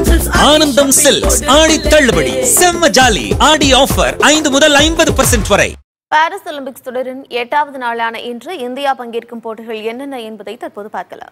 ஆனந்தம் சில்க்ஸ் ஆடி தள்ளுபடி செம்ம ஜாலி ஆடி ஆஃபர் ஐந்து முதல் ஐம்பது பர்சன்ட் வரை பாரிஸ் ஒலிம்பிக்ஸ் தொடரின் எட்டாவது நாளான இன்று இந்தியா பங்கேற்கும் போட்டிகள் என்னென்ன என்பதை தற்போது பார்க்கலாம்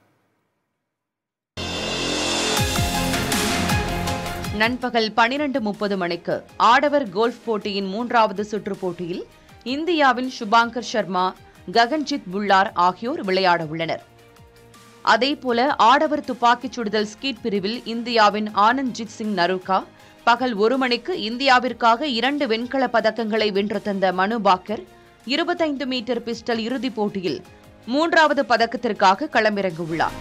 நண்பகல் பனிரெண்டு முப்பது மணிக்கு ஆடவர் கோல்ஃப் போட்டியின் மூன்றாவது சுற்று போட்டியில் இந்தியாவின் சுபாங்கர் சர்மா ககன்ஜித் புல்லார் ஆகியோர் விளையாட உள்ளனர் அதேபோல ஆடவர் துப்பாக்கிச் சுடுதல் ஸ்கீட் பிரிவில் இந்தியாவின் ஆனந்த்ஜித் சிங் நருகா பகல் ஒரு மணிக்கு இந்தியாவிற்காக இரண்டு வெண்கலப் பதக்கங்களை வென்று தந்த மனு பாக்கர் இருபத்தைந்து மீட்டர் பிஸ்டல் இறுதிப் போட்டியில் மூன்றாவது பதக்கத்திற்காக களமிறங்கியுள்ளார்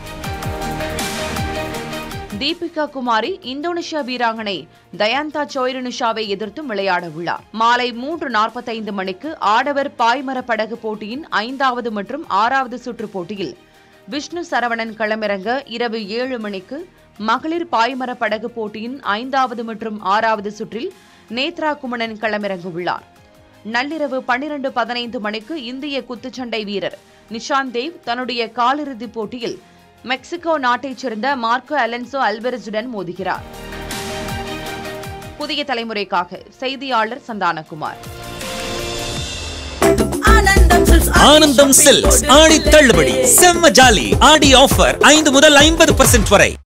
தீபிகா குமாரி இந்தோனேஷியா வீராங்கனை தயாந்தா சோய்ரனுஷாவை எதிர்த்தும் விளையாட உள்ளார் மாலை மூன்று நாற்பத்தைந்து மணிக்கு ஆடவர் பாய்மர படகு போட்டியின் ஐந்தாவது மற்றும் ஆறாவது சுற்று போட்டியில் விஷ்ணு சரவணன் களமிறங்க இரவு ஏழு மணிக்கு மகளிர் பாய்மர படகு போட்டியின் ஐந்தாவது மற்றும் ஆறாவது சுற்றில் நேத்ரா குமணன் களமிறங்க உள்ளார் நள்ளிரவு பன்னிரண்டு பதினைந்து மணிக்கு இந்திய குத்துச்சண்டை வீரர் நிஷாந்த் தேவ் தன்னுடைய காலிறுதிப் போட்டியில் மெக்சிகோ நாட்டைச் சேர்ந்த மார்க்கோ அலென்சோ அல்வெரஸுடன் மோதுகிறார் புதிய தலைமுறைக்காக செய்தியாளர் சந்தானகுமார் ஆனந்தம் சில்க்ஸ் ஆடி தள்ளுபடி செம்ம ஜாலி ஆடி ஆஃபர் ஐந்து முதல் ஐம்பது பர்சன்ட் வரை